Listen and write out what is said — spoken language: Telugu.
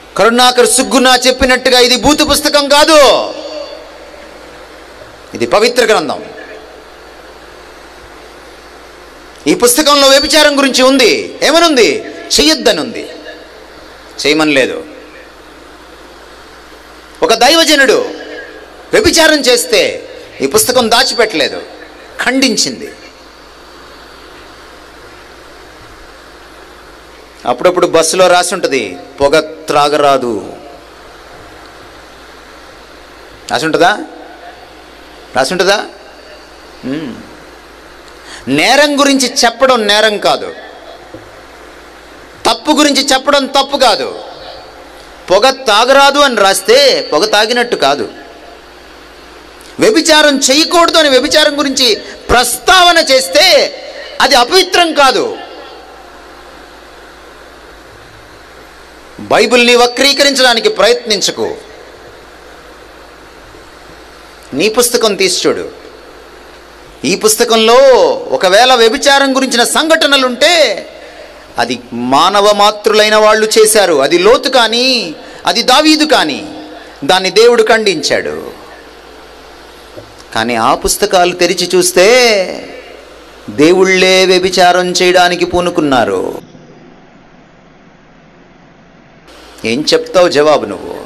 కరుణాకర్ సుగ్గునా చెప్పినట్టుగా ఇది భూత పుస్తకం కాదు ఇది పవిత్ర గ్రంథం ఈ పుస్తకంలో వ్యభిచారం గురించి ఉంది ఏమనుంది చెయ్యొద్దని ఉంది చేయమని లేదు ఒక దైవజనుడు వ్యభిచారం చేస్తే ఈ పుస్తకం దాచిపెట్టలేదు ఖండించింది అప్పుడప్పుడు బస్సులో రాసి ఉంటుంది పొగ త్రాగరాదు రాసి ఉంటుందా రాసి ఉంటుందా మ్మ్. నేరం గురించి చెప్పడం నేరం కాదు తప్పు గురించి చెప్పడం తప్పు కాదు పొగ తాగరాదు అని రాస్తే పొగ తాగినట్టు కాదు వ్యభిచారం చేయకూడదు అని వ్యభిచారం గురించి ప్రస్తావన చేస్తే అది అపవిత్రం కాదు బైబిల్ని వక్రీకరించడానికి ప్రయత్నించకు నీ పుస్తకం తీసి చూడు ఈ పుస్తకంలో ఒకవేళ వ్యభిచారం గురించిన సంఘటనలుంటే అది మానవ మాతృలైన వాళ్ళు చేశారు అది లోతు కానీ అది దావీదు కానీ దాన్ని దేవుడు ఖండించాడు కానీ ఆ పుస్తకాలు తెరిచి చూస్తే దేవుళ్ళే వ్యభిచారం చేయడానికి పూనుకున్నారు ఏం చెప్తావు జవాబు నువ్వు